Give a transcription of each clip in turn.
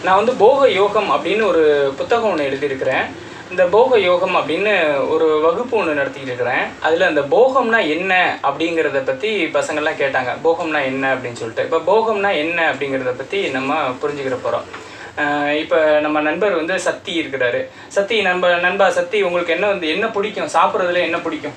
நான் வந்து போக யோகம் அப்படின்னு ஒரு புத்தகம் ஒன்று எழுதியிருக்கிறேன் இந்த போக யோகம் அப்படின்னு ஒரு வகுப்பு ஒன்று நடத்திட்டு இருக்கிறேன் அதில் அந்த போகம்னா என்ன அப்படிங்கிறத பற்றி பசங்கள்லாம் கேட்டாங்க போகம்னா என்ன அப்படின்னு சொல்லிட்டு இப்போ போகம்னா என்ன அப்படிங்கிறத பற்றி நம்ம புரிஞ்சுக்கிற போகிறோம் இப்போ நம்ம நண்பர் வந்து சக்தி இருக்கிறாரு சக்தி நண்ப நண்பா சக்தி உங்களுக்கு என்ன வந்து என்ன பிடிக்கும் சாப்பிட்றதுல என்ன பிடிக்கும்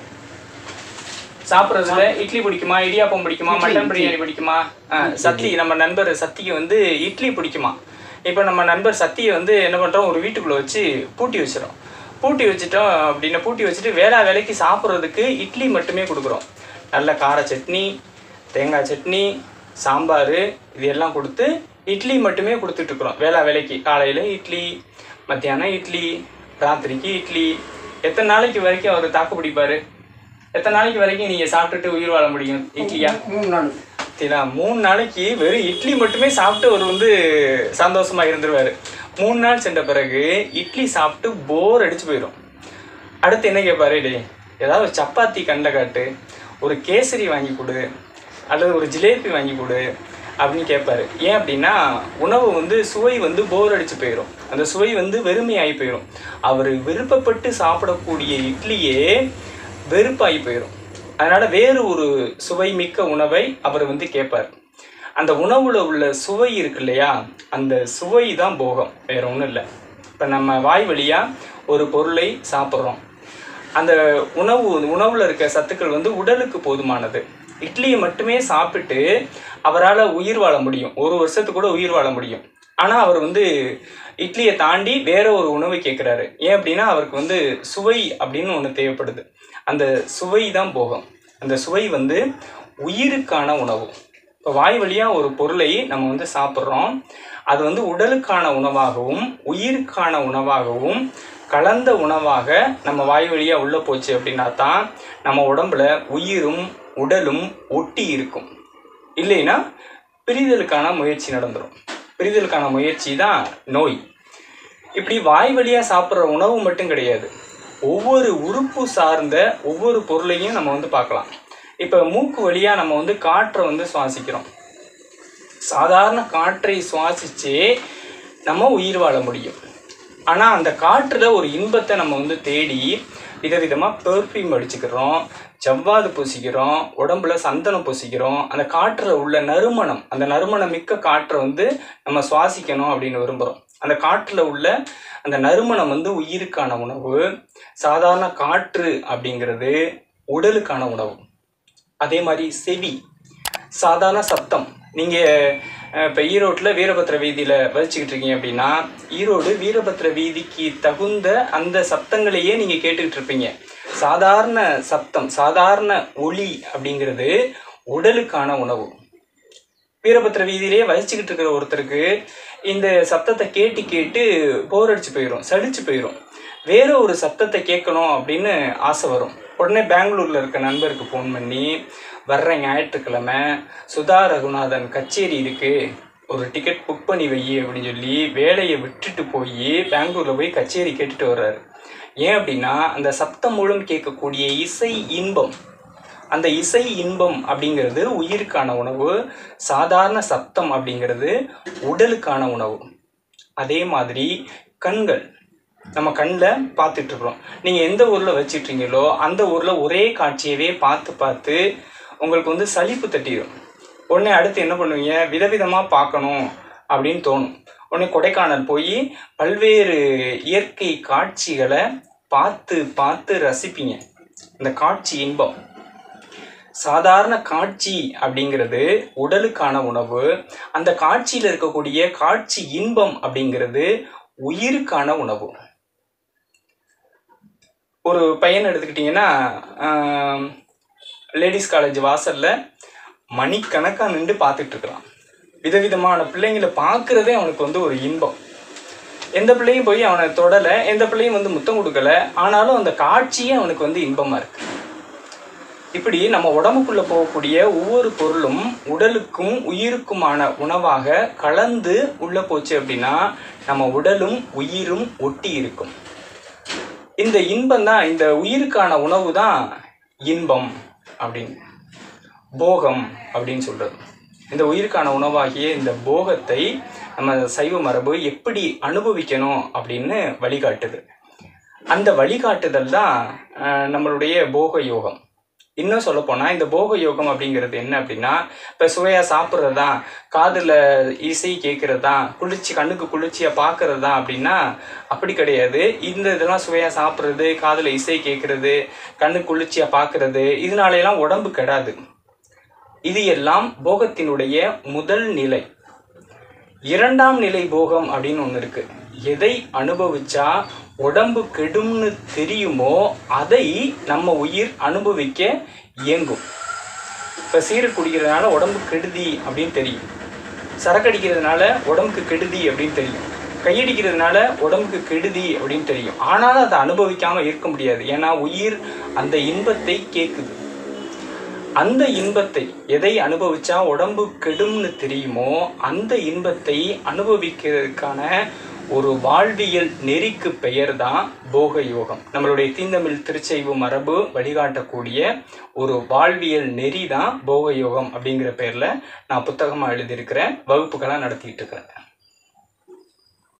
சாப்பிட்றதுல இட்லி பிடிக்குமா இடியாப்பம் பிடிக்குமா மட்டன் பிரியாணி பிடிக்குமா ஆ, சத்தி நம்ம நண்பர் சத்திக்கு வந்து இட்லி பிடிக்குமா இப்போ நம்ம நண்பர் சத்தியை வந்து என்ன பண்ணுறோம் ஒரு வீட்டுக்குள்ளே வச்சு பூட்டி வச்சிடும் பூட்டி வச்சுட்டோம் அப்படின்னு பூட்டி வச்சுட்டு வேளா வேலைக்கு சாப்பிட்றதுக்கு இட்லி மட்டுமே கொடுக்குறோம் நல்ல கார சட்னி தேங்காய் சட்னி சாம்பார் இது எல்லாம் கொடுத்து இட்லி மட்டுமே கொடுத்துட்ருக்குறோம் வேளா வேலைக்கு காலையில் இட்லி மத்தியானம் இட்லி ராத்திரிக்கு இட்லி எத்தனை நாளைக்கு வரைக்கும் அவர் தாக்கு பிடிப்பாரு எத்தனை நாளைக்கு வரைக்கும் நீங்க சாப்பிட்டுட்டு உயிர் வாழ முடியும் இட்லியா மூணு நாள் சரிங்களா மூணு நாளைக்கு வெறும் இட்லி மட்டுமே சாப்பிட்டு அவர் வந்து சந்தோஷமா இருந்துருவாரு மூணு நாள் சென்ற பிறகு இட்லி சாப்பிட்டு போர் அடிச்சு போயிடும் அடுத்து என்ன கேட்பாரு டேய் ஏதாவது ஒரு சப்பாத்தி கண்ட காட்டு ஒரு கேசரி வாங்கி கொடு அல்லது ஒரு ஜிலேபி வாங்கி கொடு அப்படின்னு கேட்பாரு ஏன் அப்படின்னா உணவு வந்து சுவை வந்து போர் அடிச்சு போயிடும் அந்த சுவை வந்து வெறுமையாகி போயிடும் அவர் விருப்பப்பட்டு சாப்பிடக்கூடிய இட்லியே வெறுப்பாகி போயிடும் அதனால வேறு ஒரு சுவை மிக்க உணவை அவர் வந்து கேட்பார் அந்த உணவுல உள்ள சுவை இருக்கு இல்லையா அந்த சுவை தான் போகம் வேற ஒன்றும் இல்லை இப்போ நம்ம வாய் வழியா ஒரு பொருளை சாப்பிட்றோம் அந்த உணவு உணவுல இருக்க சத்துக்கள் வந்து உடலுக்கு போதுமானது இட்லியை மட்டுமே சாப்பிட்டு அவரால் உயிர் வாழ முடியும் ஒரு வருஷத்துக்கு கூட உயிர் வாழ முடியும் ஆனால் அவர் வந்து இட்லியை தாண்டி வேற ஒரு உணவு கேட்குறாரு ஏன் அப்படின்னா அவருக்கு வந்து சுவை அப்படின்னு ஒன்று தேவைப்படுது அந்த சுவை தான் போகம் அந்த சுவை வந்து உயிருக்கான உணவு இப்போ வாய் வழியாக ஒரு பொருளை நம்ம வந்து சாப்பிட்றோம் அது வந்து உடலுக்கான உணவாகவும் உயிருக்கான உணவாகவும் கலந்த உணவாக நம்ம வாய் வழியாக உள்ளே போச்சு அப்படின்னா தான் நம்ம உடம்புல உயிரும் உடலும் ஒட்டி இருக்கும் இல்லைன்னா பிரிதலுக்கான முயற்சி நடந்துடும் பிரிதலுக்கான முயற்சி தான் நோய் இப்படி வாய் வழியாக சாப்பிட்ற உணவு மட்டும் கிடையாது ஒவ்வொரு உறுப்பு சார்ந்த ஒவ்வொரு பொருளையும் நம்ம வந்து பார்க்கலாம் இப்போ மூக்கு வழியாக நம்ம வந்து காற்றை வந்து சுவாசிக்கிறோம் சாதாரண காற்றை சுவாசிச்சே நம்ம உயிர் வாழ முடியும் ஆனால் அந்த காற்றில் ஒரு இன்பத்தை நம்ம வந்து தேடி விதவிதமாக பெர்ஃப்யூம் அடிச்சுக்கிறோம் ஜவ்வாது பூசிக்கிறோம் உடம்புல சந்தனம் பூசிக்கிறோம் அந்த காற்றில் உள்ள நறுமணம் அந்த நறுமணம் மிக்க காற்றை வந்து நம்ம சுவாசிக்கணும் அப்படின்னு விரும்புகிறோம் அந்த காற்றில் உள்ள அந்த நறுமணம் வந்து உயிருக்கான உணவு சாதாரண காற்று அப்படிங்கிறது உடலுக்கான உணவு அதே மாதிரி செவி சாதாரண சத்தம் நீங்கள் இப்போ ஈரோட்டில் வீரபத்திர வீதியில் வலிச்சுக்கிட்டு இருக்கீங்க அப்படின்னா ஈரோடு வீரபத்திர வீதிக்கு தகுந்த அந்த சத்தங்களையே நீங்கள் கேட்டுக்கிட்டு இருப்பீங்க சாதாரண சத்தம் சாதாரண ஒளி அப்படிங்கிறது உடலுக்கான உணவு வீரபத்திர வீதியிலே வசிச்சுக்கிட்டு இருக்கிற ஒருத்தருக்கு இந்த சத்தத்தை கேட்டு கேட்டு போர் அடிச்சு போயிடும் சலிச்சு போயிடும் வேற ஒரு சத்தத்தை கேட்கணும் அப்படின்னு ஆசை வரும் உடனே பெங்களூர்ல இருக்க நண்பருக்கு ஃபோன் பண்ணி வர்ற ஞாயிற்றுக்கிழமை சுதா ரகுநாதன் கச்சேரி இருக்கு ஒரு டிக்கெட் புக் பண்ணி வை அப்படின்னு சொல்லி வேலையை விட்டுட்டு போய் பெங்களூர்ல போய் கச்சேரி கேட்டுட்டு வர்றாரு ஏன் அப்படின்னா அந்த சத்தம் மூலம் கேட்கக்கூடிய இசை இன்பம் அந்த இசை இன்பம் அப்படிங்கிறது உயிருக்கான உணவு சாதாரண சத்தம் அப்படிங்கிறது உடலுக்கான உணவு அதே மாதிரி கண்கள் நம்ம கண்ணில் பார்த்துட்டு இருக்கிறோம் நீங்கள் எந்த ஊரில் வச்சிட்றீங்களோ அந்த ஊரில் ஒரே காட்சியவே பார்த்து பார்த்து உங்களுக்கு வந்து சலிப்பு தட்டிடும் உடனே அடுத்து என்ன பண்ணுவீங்க விதவிதமாக பார்க்கணும் அப்படின்னு தோணும் உடனே கொடைக்கானல் போய் பல்வேறு இயற்கை காட்சிகளை பார்த்து பார்த்து ரசிப்பீங்க இந்த காட்சி இன்பம் சாதாரண காட்சி அப்படிங்கிறது உடலுக்கான உணவு அந்த காட்சியில் இருக்கக்கூடிய காட்சி இன்பம் அப்படிங்கிறது உயிருக்கான உணவு ஒரு பையன் எடுத்துக்கிட்டிங்கன்னா லேடிஸ் காலேஜ் வாசலில் மணிக்கணக்காக நின்று பார்த்துட்டு இருக்கிறான் விதவிதமான பிள்ளைங்களை பார்க்குறதே அவனுக்கு வந்து ஒரு இன்பம் எந்த பிள்ளையும் போய் அவனை தொடலை எந்த பிள்ளையும் வந்து முத்தம் கொடுக்கல ஆனாலும் அந்த காட்சியே அவனுக்கு வந்து இன்பமாக இருக்கு இப்படி நம்ம உடம்புக்குள்ள போகக்கூடிய ஒவ்வொரு பொருளும் உடலுக்கும் உயிருக்குமான உணவாக கலந்து உள்ள போச்சு அப்படின்னா நம்ம உடலும் உயிரும் ஒட்டி இருக்கும் இந்த இன்பம் தான் இந்த உயிருக்கான உணவு தான் இன்பம் அப்படின்னு போகம் அப்படின்னு சொல்றது இந்த உயிருக்கான உணவாகிய இந்த போகத்தை நம்ம சைவ மரபு எப்படி அனுபவிக்கணும் அப்படின்னு வழிகாட்டுது அந்த வழிகாட்டுதல் தான் அஹ், நம்மளுடைய போக யோகம் இன்னும் சொல்ல போனால் இந்த போக யோகம் அப்படிங்கிறது என்ன அப்படின்னா இப்போ சுவையாக சாப்பிட்றதா காதில் இசை கேட்குறதா குளிர்ச்சி கண்ணுக்கு குளிர்ச்சியாக பார்க்கறதா அப்படின்னா அப்படி கிடையாது இந்த இதெல்லாம் சுவையாக சாப்பிட்றது காதில் இசை கேட்குறது கண்ணுக்கு குளிர்ச்சியாக பார்க்கறது இதனால எல்லாம் உடம்பு கெடாது இது எல்லாம் போகத்தினுடைய முதல் நிலை இரண்டாம் நிலை போகம் அப்படின்னு ஒன்று இருக்கு எதை அனுபவிச்சா உடம்பு கெடும்னு தெரியுமோ அதை நம்ம உயிர் அனுபவிக்க இயங்கும் இப்போ சீரட் குடிக்கிறதுனால உடம்பு கெடுதி அப்படின்னு தெரியும் சரக்கு அடிக்கிறதுனால உடம்புக்கு கெடுதி அப்படின்னு தெரியும் கையடிக்கிறதுனால உடம்புக்கு கெடுதி அப்படின்னு தெரியும் ஆனாலும் அதை அனுபவிக்காம இருக்க முடியாது ஏன்னா உயிர் அந்த இன்பத்தை கேட்குது அந்த இன்பத்தை எதை அனுபவிச்சா உடம்பு கெடும்னு தெரியுமோ அந்த இன்பத்தை அனுபவிக்கிறதுக்கான ஒரு வாழ்வியல் நெறிக்கு பெயர் தான் போக யோகம் நம்மளுடைய தீந்தமிழ் திருச்செய்வு மரபு வழிகாட்டக்கூடிய ஒரு வாழ்வியல் நெறி தான் போக யோகம் அப்படிங்கிற பேர்ல நான் புத்தகமா எழுதியிருக்கிறேன் வகுப்புகளாக நடத்திட்டு இருக்கிறேன்